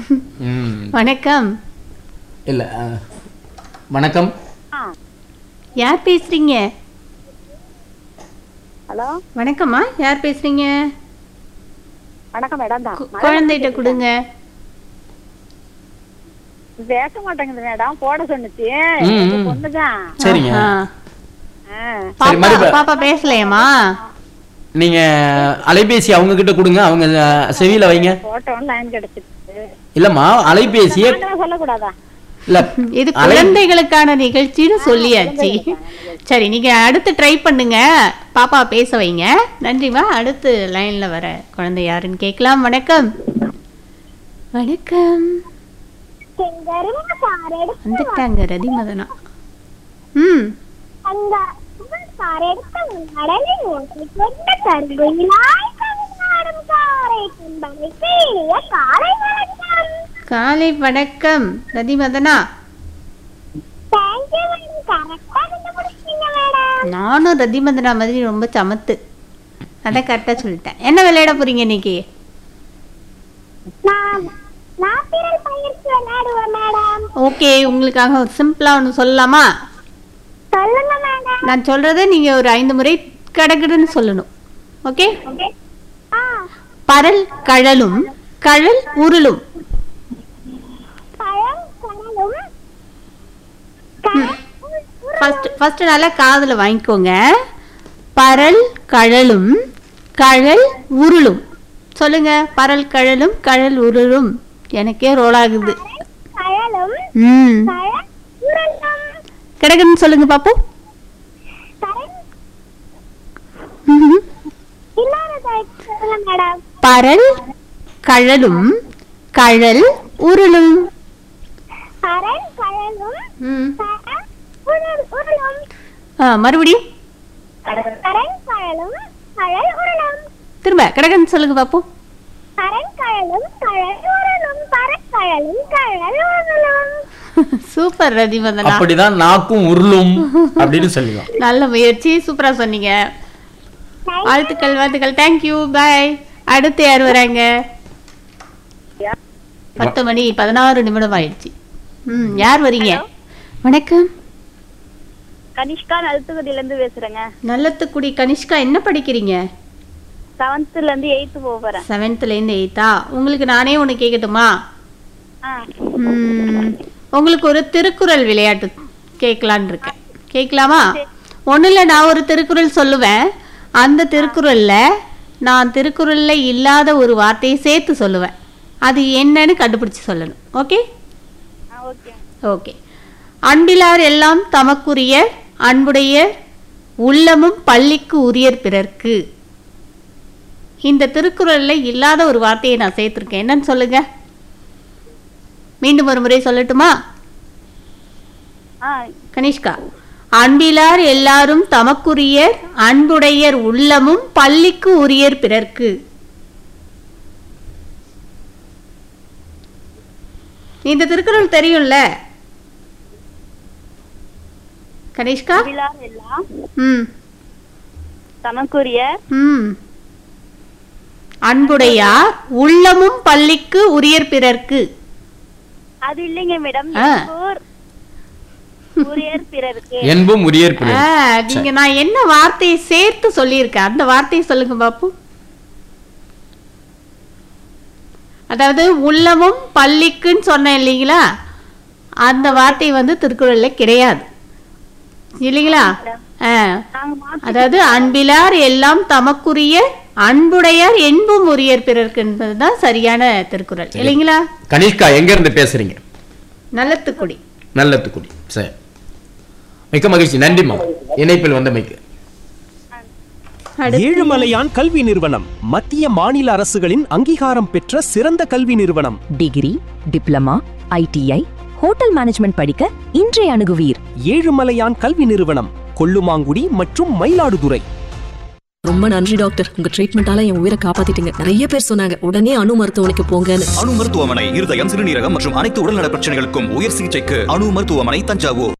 ம் வணக்கம் இல்ல ஆ, வணக்கம் யார் பேசுறீங்க ஹலோ வணக்கம்மா யார் பேசுறீங்க வணக்கம் மேடம் தான் கு- குழந்தைகிட்ட கொடுங்க பேச மாட்டேங்குது மேடம் போட சொன்னுச்சு ம், எங்க ம். பொண்ணுதான் சரிங்க ஆ. ஆ. சரி, பாப்பா மறுப- பாப்பா பேசலையம்மா நீங்க அலைபேசி அவங்க கிட்ட கொடுங்க அவங்க அஹ், செவியில வைங்க போட்டோம் லைன் கிடைச்சிருக்கு இல்லம்மா அலைபேசியே நாங்களா சொல்லக்கூடாதா இல்ல இது அலை- குழந்தைகளுக்கான நிகழ்ச்சின்னு சொல்லியாச்சு சரி நீங்க அடுத்து ட்ரை பண்ணுங்க பாப்பா பேச வைங்க நன்றிமா அடுத்து லைன்ல வர குழந்தை யாருன்னு கேட்கலாம் வணக்கம் வணக்கம் வந்துட்டாங்க ரதி மதனா ம் அந்த காரெடுத்த உடனே ஓட்டி கொண்ட கருவிலாய் கவிஞாடும் காரை துன்பமைக்கு இனிய காலை வணக்கம் காலை வணக்கம் ரதி மதனா தேங்க்யூ மேடம் கரெக்டா கண்டுபிடிச்சீங்க மேடம் நானும் ரதி மதனா மாதிரி ரொம்ப சமத்து அதான் கரெக்டாக சொல்லிட்டேன் என்ன விளையாட போறீங்க இன்னைக்கு நான் நான் பிறல் பயிற்சி விளையாடுவேன் மேடம் ஓகே உங்களுக்காக ஒரு சிம்பிளாக ஒன்று சொல்லலாமா சொல்லுங்க மேடம் நான் சொல்றதை நீங்க ஒரு ஐந்து முறை கடகடன்னு சொல்லணும் ஓகே ஆ பரல் கழலும் கழல் உருளும் பழம் கடலும் கடல் ஃபர்ஸ்ட் ஃபர்ஸ்ட் நல்லா காதுல வாங்கிக்கோங்க பரல் கழலும் கழல் உருளும் சொல்லுங்க பரல் கழலும் கழல் உருளும் எனக்கே ரோல் ஆகுது கழலும் ம் கழல் உருளும் கடகடன்னு சொல்லுங்க பாப்போம் கரண் ம்ஹும். இன்னொரு தடவை சொல்லுங்க மேடம் பரல் கழலும் கழல் உருளும் கரண் கழலும் ம் கழல் உருள் உருளும் ஆ, மறுபடியும் கரண் கழலும் கழல் உருளும் திரும்ப கடகடன்னு சொல்லுங்க பாப்போம் கரங்கழலும் கழல் உருளும் பரக்கழலும் கழல் உருளும் சூப்பர் ரதி வந்தனா அப்படிதான் நாக்கும் உருளும் அப்படின்னு சொல்லுவோம் நல்ல முயற்சி சூப்பரா சொன்னீங்க வாழ்த்துக்கள் வாழ்த்துக்கள் தேங்க்யூ பாய் அடுத்து யார் வராங்க பத்து மணி பதினாறு நிமிடம் ஆயிடுச்சு ம் யார் வரீங்க வணக்கம் கனிஷ்கா நலுத்துக்குடியில இருந்து பேசுறேங்க நல்லத்துக்குடி கனிஷ்கா என்ன படிக்கிறீங்க செவன்த்ல இருந்து எயித்து போக போறேன் செவன்த்ல இருந்து எயித்தா உங்களுக்கு நானே ஒன்று கேட்கட்டுமா ஆ. ம், உங்களுக்கு ஒரு திருக்குறள் விளையாட்டு கேட்கலான்னு இருக்கேன் கேட்கலாமா ஒன்றும் இல்லை நான் ஒரு திருக்குறள் சொல்லுவேன் அந்த திருக்குறளில் நான் திருக்குறளில் இல்லாத ஒரு வார்த்தையை சேர்த்து சொல்லுவேன் அது என்னன்னு கண்டுபிடிச்சு சொல்லணும் ஓகே ஆ, ஓகே ஓகே அன்பிலார் எல்லாம் தமக்குரிய அன்புடைய உள்ளமும் பள்ளிக்கு உரியர் பிறர்க்கு இந்த திருக்குறளில் இல்லாத ஒரு வார்த்தையை நான் சேர்த்துருக்கேன் என்னன்னு சொல்லுங்க மீண்டும் ஒரு முறை சொல்லட்டுமா ஆ கனிஷ்கா அன்பிலார் எல்லாரும் தமக்குரியர் அன்புடையர் உள்ளமும் பள்ளிக்கு உரியர் பிறர்க்கு இந்த திருக்குறள் தெரியும்ல கனிஷ்கா விழார் எல்லாம் ம் தமக்குரிய ம் அன்புடையார் உள்ளமும் பள்ளிக்கு உரியர் பிறர்க்கு அது இல்லைங்க மேடம் ஆ. என்போர் உரியர் பிறருக்கு என்பும் உரியர் பிள்ளை ஆ, நீங்க நான் என்ன வார்த்தையை சேர்த்து சொல்லியிருக்கேன் அந்த வார்த்தையை சொல்லுங்க பாப்போம் அதாவது உள்ளமும் பள்ளிக்குன்னு சொன்னேன் இல்லைங்களா அந்த வார்த்தை வந்து திருக்குறள்ல கிடையாது இல்லைங்களா ஆ நாங்க மாத்தி அதாவது அன்பிலார் எல்லாம் தமக்குரிய அன்புடையார் என்பும் உரியர் பிறர்க்கு என்பதுதான் சரியான திருக்குறள் இல்லைங்களா கனிஷ்கா எங்க இருந்து பேசுறீங்க நல்லத்துக்குடி நல்லத்துக்குடி சரி மிக்க மகிழ்ச்சி நன்றிம்மா இணைப்பில் வந்தமைக்கு அடுத்து ஏழுமலையான் கல்வி நிறுவனம் மத்திய மாநில அரசுகளின் அங்கீகாரம் பெற்ற சிறந்த கல்வி நிறுவனம் degree diploma ITI hotel management படிக்க இன்றைய அணுகுவீர் ஏழுமலையான் கல்வி நிறுவனம் கொல்லுமாங்குடி மற்றும் மயிலாடுதுறை ரொம்ப நன்றி டாக்டர் உங்க ட்ரீட்மெண்டால என் உயிரை காப்பாத்திட்டீங்க நிறைய பேர் சொன்னாங்க உடனே அணு மருத்துவமனைக்கு போங்கன்னு அணு மருத்துவமனை இருதயம் சிறுநீரகம் மற்றும் அனைத்து உடல்நல பிரச்சனைகளுக்கும் உயர் சிகிச்சைக்கு அணு மருத்துவமனை தஞ்சாவூர்